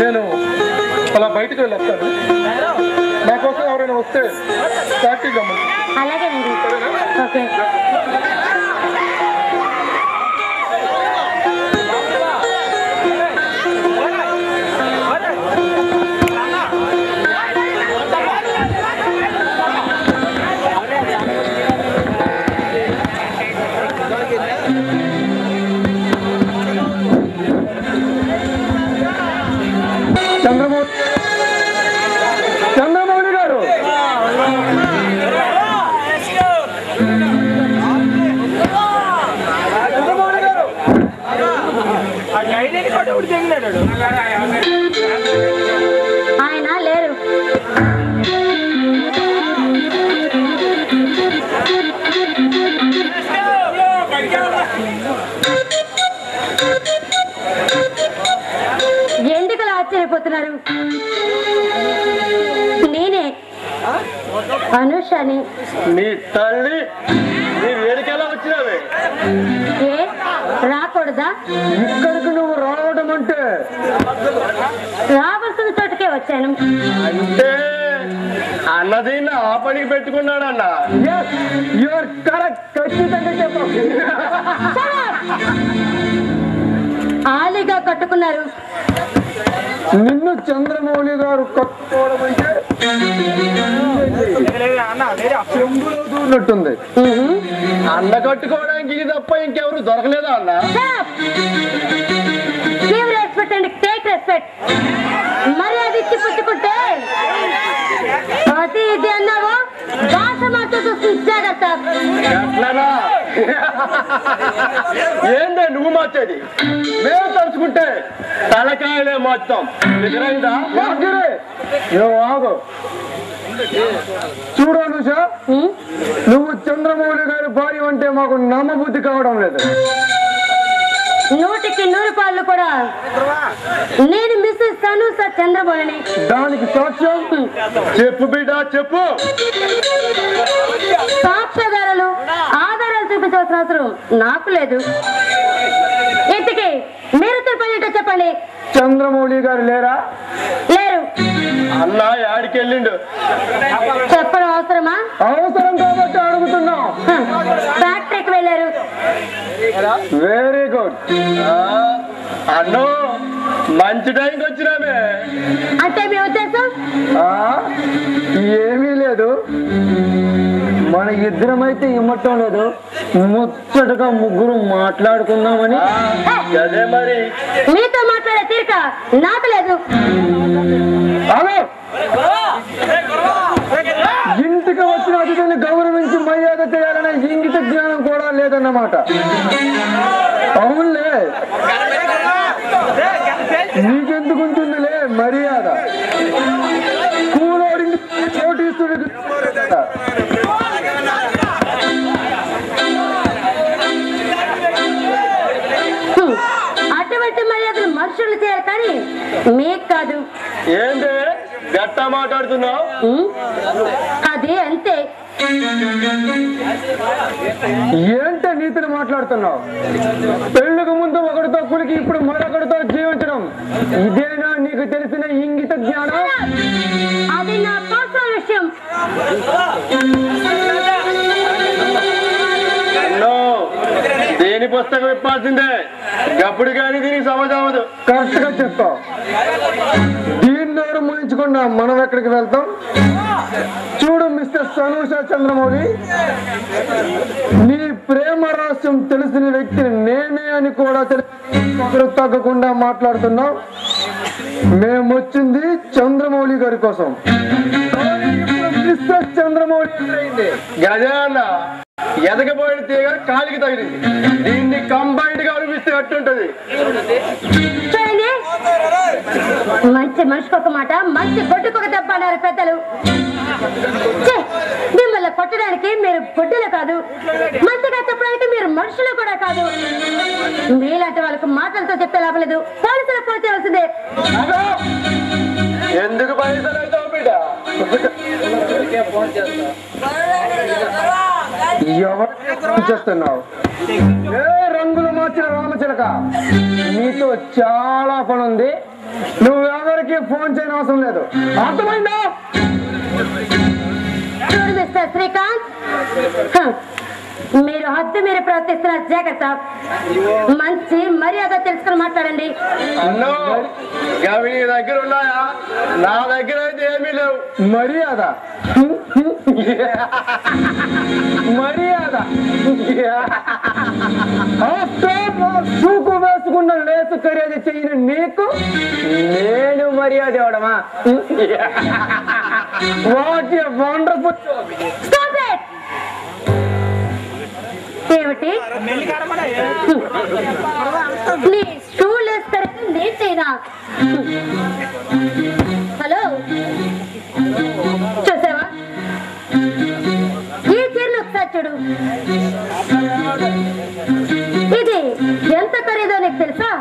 నేను అలా బయటకు వెళ్ళి వస్తాను నా కోసం ఎవరైనా వస్తే టాక్సీ గమ్మని అలాగేనండి ఓకే చంద్రమౌళి చంద్రమౌళి గారు చంద్రమౌళి గారు ఆయన లేరు ఎందుకు అలా ఆశ్చర్యపోతున్నారు నేనే అనుషని నీ తల్లి నీ వేడికెలా వచ్చినావే ఏ రాకూడదా ఇక్కడికి నువ్వు రావడం అంటే రావాల్సిన చోటుకే వచ్చాను అంటే అన్నది నా ఆ పనికి పెట్టుకున్నాడన్న యువర్ కరెక్ట్ ఖచ్చితంగా చెప్పు ఆలిగా కట్టుకున్నారు నిన్ను చంద్రమౌళి గారు కట్టుకోవడం అంటే చెంబులో దూరినట్టుంది మ్మ్. అన్న కట్టుకోవడానికి ఇది తప్ప ఇంకెవరు దొరకలేదా అన్న give respect and take respect మరి అది ఇచ్చి పుచ్చుకుంటే అది ఇది అన్నావు భాష మాతో చూస్తుంది జాగ్రత్త ఎట్లనా ఏందే నువ్వు మార్చేది మేము తలుచుకుంటే తలకాయలే మొత్తం ఎదురైందా నువ్వు ఆగు చూడు అనుష మ్మ్? నువ్వు చంద్రమౌళి గారి భార్య అంటే మాకు నమ్మబుద్ధి కావడం లేదు నూటికి నూరు పాళ్ళు కూడా నేను మిస్సెస్ తనుస చంద్రబాబుని దానికి సాక్ష్యం చెప్పు బిడ్డ చెప్పు సాక్ష్యాధారాలు ఆధారాలు చూపించవలసిన అవసరం నాకు లేదు ఇంతకీ మీరు తిరుపతి చెప్పండి చంద్రమౌళి గారు లేరా లేరు అన్న యాడికి వెళ్ళిండు చెప్పడం అవసరమా అవసరం కాబట్టి అడుగుతున్నాం హ, ఫ్యాక్టరీకి వెళ్ళారు వెరీ గుడ్ అన్నో మంచి టైంకి వచ్చినామే అంటే మీ ఉద్దేశం ఆ, ఏమీ లేదు మన ఇద్దరమైతే ఇమ్మటం లేదు ముచ్చటగా ముగ్గురు మాట్లాడుకుందామని అదే మరి మీతో మాట్లాడే తీరిక నాకు లేదు హలో ఇంటికి వచ్చిన అతిథిని గౌరవించి మర్యాద చేయాలనే ఇంగిత జ్ఞానం కూడా లేదన్నమాట అవునులే నీకెందుకు ఉంటుందిలే మర్యాద కూలోడింది కోటీశ్వరుడికి హ్మ్. అటువంటి మర్యాదలు మనుషులు చేయాలి కానీ మీకు కాదు ఏంటి గట్ట మాట్లాడుతున్నావు హ్మ్? అది అంతే ఏంటే నీతిని మాట్లాడుతున్నావు పెళ్లికి ముందు ఒకటితో కులికి ఇప్పుడు మరొకటితో జీవించడం ఇదేనా నీకు తెలిసిన ఇంగిత జ్ఞానం అది నా పర్సనల్ విషయం నో దేని పుస్తకం ఇప్పాల్సిందే గప్పుడు కానీ దీనికి సమాజం అవ్వదు కరెక్ట్ గా చెప్తావు దీని నోరు ముయించకుండా మనం ఎక్కడికి వెళ్తాం చూడు మిస్టర్ సనూష చంద్రమౌళి నీ ప్రేమ రహస్యం తెలిసిన వ్యక్తిని నేనే అని కూడా తెలిసి ఒకరు తగ్గకుండా మాట్లాడుతున్నాం మేము వచ్చింది చంద్రమౌళి గారి కోసం మిస్టర్ చంద్రమౌళి గజా అన్న ఎదగబోయిన తీగ కాలికి తగిలింది దీన్ని కంబైన్డ్ గా అనిపిస్తే అట్టుంటది చూడండి మంచి మనిషికి ఒక మాట మంచి గొడ్డుకు ఒక దెబ్బ అన్నారు పెద్దలు ఛే, మిమ్మల్ని కొట్టడానికి మీరు గుడ్డలు కాదు మంచిగా చెప్పడానికి మీరు మనుషులు కూడా కాదు మీలాంటి వాళ్ళకు మాటలతో చెప్తే లాభం లేదు పోలీసులకు ఫోన్ చేయవలసిందే అగో! ఎందుకు బయలుదేరవుతావు బిడ్డ ఎవరు ఫోన్ చేస్తున్నావు ఏ రంగులు మార్చిన రామచిలక నీతో చాలా పని ఉంది నువ్వెవరు ఎవరికి ఫోన్ చేయని అవసరం లేదు అర్థమైందా చూడు మిస్టర్ శ్రీకాంత్ హ, మీరు హద్దు మీరు ప్రవర్తిస్తున్న జాగ్రత్త మంచి మర్యాద తెలుసుకుని మాట్లాడండి అన్నో అవి నీ దగ్గర ఉన్నాయా నా దగ్గర అయితే ఏమీ లేవు మర్యాద మర్యాద చూకు వేసుకున్న లేసు ఖరీదు చేయని నీకు నేను మర్యాద ఇవ్వడమా వాట్ వండర్ఫుల్ Stop it! ఏమిటి నీ స్టూల్ వేస్తారు నేను చేయనా హలో చూసావా ఈ చీరను ఒకసారి చూడు ఇది ఎంత ఖరీదో నీకు తెలుసా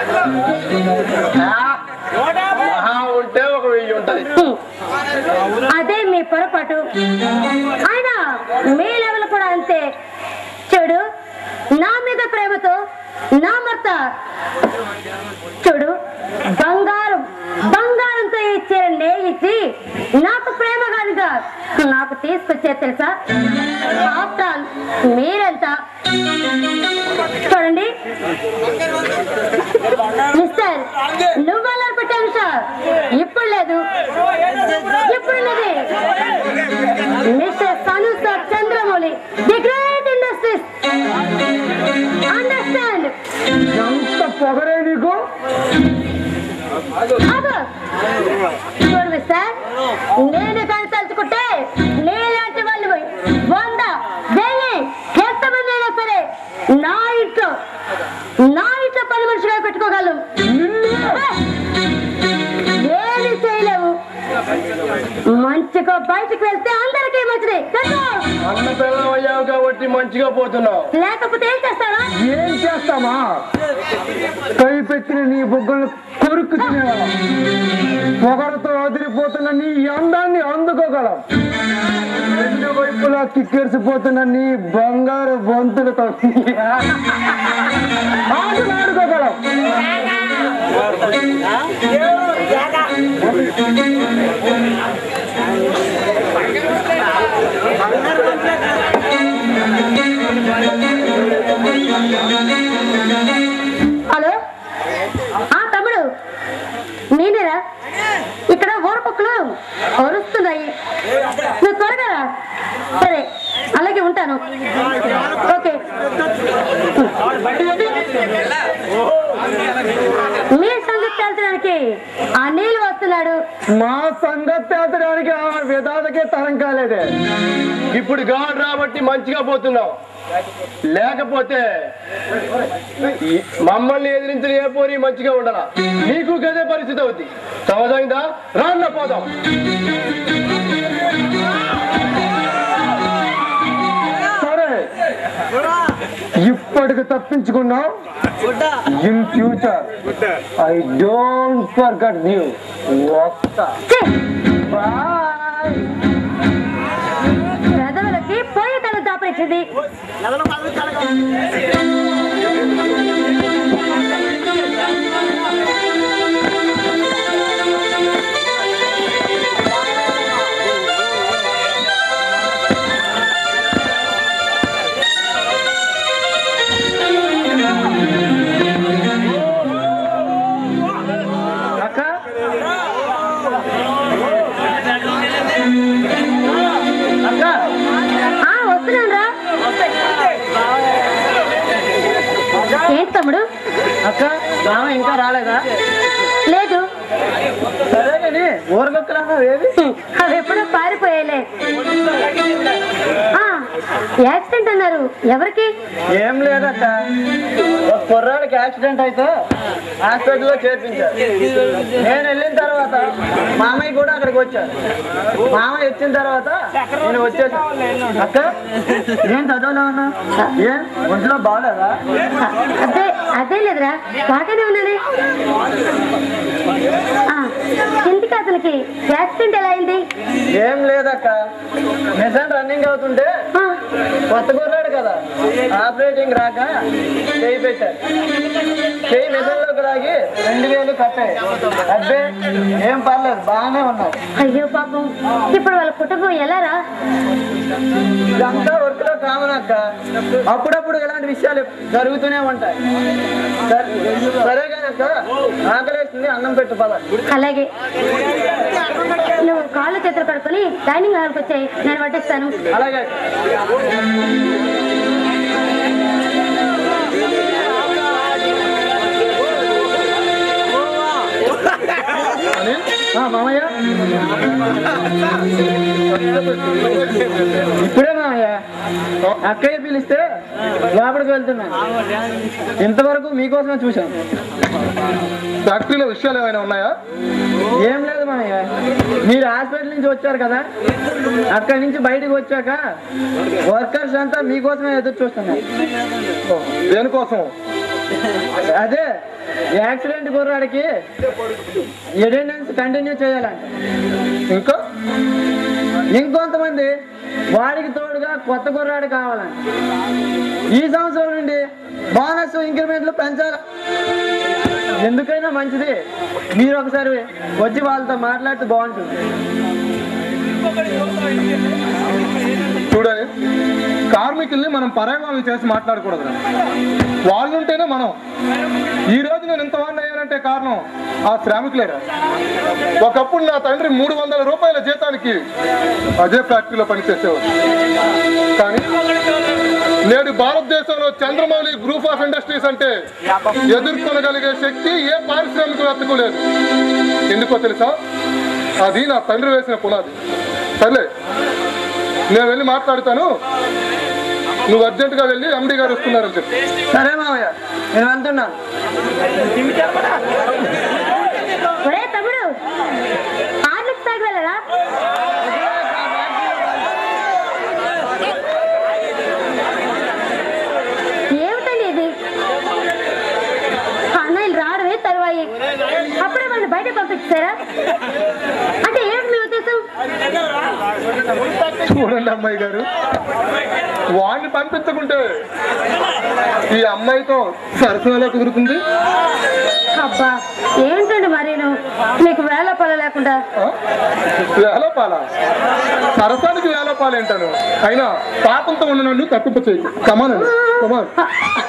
ఉంటే ఒక వెయ్యి ఉంటది అదే మీ పొరపాటు ఆయన మీ లెవెల్ కూడా అంతే చూడు నా మీద ప్రేమతో నా భర్త చూడు బంగారం బంగారంతో ఇచ్చే నేయిచ్చి నాకు ప్రేమ కాదుగా నాకు తీసుకొచ్చే తెలుసా ఆఫ్టర్ ఆల్ మీరెంత చూడండి మిస్టర్ నువ్వు అల్లరి పెట్టాను సార్ ఇప్పుడు లేదు ఇప్పుడు లేదు మిస్టర్ సను sir Chandramouli the great industries understand ఎంత పొగరే నీకు అదో చూడు మిస్టర్ నేను కానీ తలుచుకుంటే నీలాంటి వాళ్ళు వంద వెయ్యి ఎంతమంది అయినా సరే నా ఇంట్లో నా ఇంట్లో పని మనిషిగా పెట్టుకోగలం ఏమి చేయలేవు మంచిగా బయటికి వెళ్తే అందరికీ మంచిది తెలుసు? అన్న పిల్లలు అయ్యావు కాబట్టి మంచిగా పోతున్నావు లేకపోతే ఏం చేస్తారా ఏం చేస్తామా కై పెట్టిన నీ బుగ్గలు కొరుకు తినేవాళ్ళం పొగరతో వదిలిపోతున్న నీ అందాన్ని అందుకోగలం రెండు వైపులా కిక్కెరిసిపోతున్న నీ బంగారు బొంతులతో ఆటలాడుకోగలం హలో ఆ తమ్ముడు నేనేరా ఇక్కడ ఊరపక్కలు అరుస్తున్నాయి నువ్వు త్వరగా రా. సరే అలాగే ఉంటాను ఓకే మీ సంగతి తేల్చడానికి ఆ నీళ్ళు వస్తున్నాడు మా సంగతి తేల్చడానికి ఆ విధాతకే తరం కాలేదే ఇప్పుడు గాడు రాబట్టి మంచిగా పోతున్నావు లేకపోతే ఈ మమ్మల్ని ఎదిరించిన ఏ పోరి మంచిగా ఉండాలా నీకు గదే పరిస్థితి అవుద్ది సమజైందా రాన్న పోదాం సరే ఇప్పటికి తప్పించుకున్నావు in future I don't forget you వస్తా ఛీ! బాయ్ పెదవులకి పోయి తల దాపరించింది అక్క అక్క ఆ వస్తున్నాను రా ఏంటి తమ్ముడు అక్క రామ ఇంకా రాలేదా లేదు సరే కానీ ఊరగొక్కరా ఏది అవి ఎప్పుడో పారిపోయాలే ఆ, యాక్సిడెంట్ అన్నారు ఎవరికి ఏం లేదక్క ఒక కుర్రాడికి యాక్సిడెంట్ అయితే హాస్పిటల్లో చేర్పించారు నేను వెళ్ళిన తర్వాత మామయ్య కూడా అక్కడికి వచ్చారు మామయ్య వచ్చిన తర్వాత నేను వచ్చేసాను అక్క ఏం చదవలే ఉన్నా ఏం ఒంట్లో బాగలేదా ఆ, అదే అదే లేదురా బాగానే ఉన్నది ఆ, ఇంటికి అతనికి యాక్సిడెంట్ ఎలా అయింది ఏం లేదక్క నిజం రన్నింగ్ అవుతుంటే ఆ, కొత్త కుర్రాడు కదా ఆపరేటింగ్ రాక చేయి పెట్టారు చేయి మెషిన్లోకి రాగి రెండు వేలు కట్టాయి అబ్బే ఏం పర్లేదు బాగానే ఉన్నారు అయ్యో పాపం ఇప్పుడు వాళ్ళ కుటుంబం ఎలారా ఇదంతా వర్క్ లో కామన్ అక్క అప్పుడప్పుడు ఇలాంటి విషయాలు జరుగుతూనే ఉంటాయి సరే- సరే కానీ అక్క ఆకలేస్తుంది అన్నం పెట్టు పద అలాగే నువ్వు కాళ్ళు చేతులు కడుక్కొని డైనింగ్ హాల్కి వచ్చాయి నేను పట్టిస్తాను అలాగే ఆ, మామయ్య ఇప్పుడే మామయ్య అక్కయ్య పిలిస్తే లోపలికి వెళ్తున్నా ఇంతవరకు మీకోసమే చూశాను ఫ్యాక్టరీలో విషయాలు ఏమైనా ఉన్నాయా ఏం లేదు మామయ్య మీరు హాస్పిటల్ నుంచి వచ్చారు కదా అక్కడి నుంచి బయటకు వచ్చాక వర్కర్స్ అంతా మీకోసమే ఎదురు చూస్తున్నారు దేనికోసం అదే యాక్సిడెంట్ కుర్రాడికి అటెండెన్స్ కంటిన్యూ చేయాలంట ఇంకా ఇంకొంతమంది వాడికి తోడుగా కొత్త కుర్రాడు కావాలంట ఈ సంవత్సరం నుండి బోనస్ ఇంక్రిమెంట్లు పెంచాలి ఎందుకైనా మంచిది మీరు ఒకసారి వచ్చి వాళ్ళతో మాట్లాడితే బాగుంటుంది చూడండి కార్మికుల్ని మనం పరాయవాళ్ళు చేసి మాట్లాడకూడదు వాళ్ళుంటేనే మనం ఈ రోజు నేను ఇంతవాడిని అయ్యానంటే కారణం ఆ శ్రామికులేరా ఒకప్పుడు నా తండ్రి మూడు వందల రూపాయల జీతానికి అదే ఫ్యాక్టరీలో పనిచేసేవాడు కానీ నేడు భారతదేశంలో చంద్రమౌళి గ్రూప్ ఆఫ్ ఇండస్ట్రీస్ అంటే ఎదుర్కొనగలిగే శక్తి ఏ పారిశ్రామికవేత్తకు లేదు ఎందుకో తెలుసా అది నా తండ్రి వేసిన పునాది సర్లే నేను వెళ్ళి మాట్లాడుతాను నువ్వు అర్జెంటుగా వెళ్ళి ఎండి గారు వస్తున్నారని చెప్పి సరే మామయ్య నేను వెళ్తున్నాను ఒరే తమ్ముడు హార్లిక్స్ తాగి వెళ్ళరా ఏమిటండి ఇది అన్నయ్యలు రావడమే తరువాయి అప్పుడే వాళ్ళు బయట పంపించారా అంటే ఏమిటి మీ ఉద్దేశం చూడండి అమ్మాయి గారు వాడిని పంపించకుంటే ఈ అమ్మాయితో సరసలో కుదురుతుంది అబ్బా ఏంటండి మరీను మీకు వేళ పొల లేకుండా ఆ? వేలపాల సరసానికి వేలపాలేంటాను అయినా పాపంతో ఉన్న నన్ను తప్పింప చేయి కమానండి కమాన్ అ-